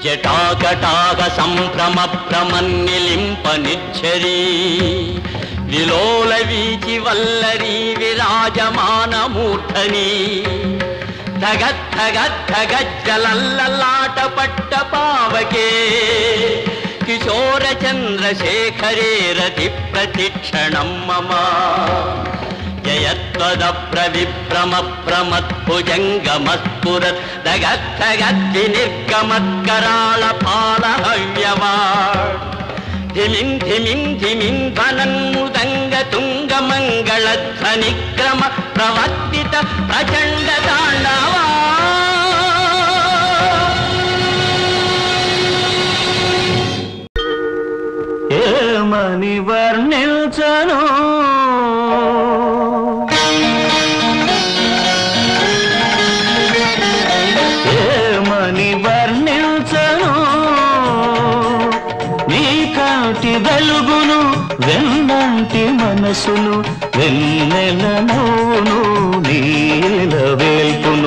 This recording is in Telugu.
జటాకటాక సంభ్రమ ప్రమన్నిలింప నిచ్చరీ విలోల వీచి వల్లరి విరాజమాన మూర్ధని ధగద్ధగద్ధగజ్జలల్లలాట పట్ట పావకే కిశోర చంద్రశేఖరే రతి ప్రతిక్షణం మమ జయత్వద ప్రవిభ్రమ ప్రమద్భుజంగమస్ఫురత్ దగద్ధగద్ది నిర్గమత్కరాళ పాలహవ్యవా ధిమిం ధిమిం ధిమిం ధ్వనన్ముదంగ తుంగ మంగళధ్వని క్రమ ప్రవర్తిత ప్రచండ తాండవా ఏమని వర్ణించను ఏమని వర్ణించను నీ కాటి వెలుగును వెన్నంటి మనసును వెన్నెల నవ్వును నీల వేల్పును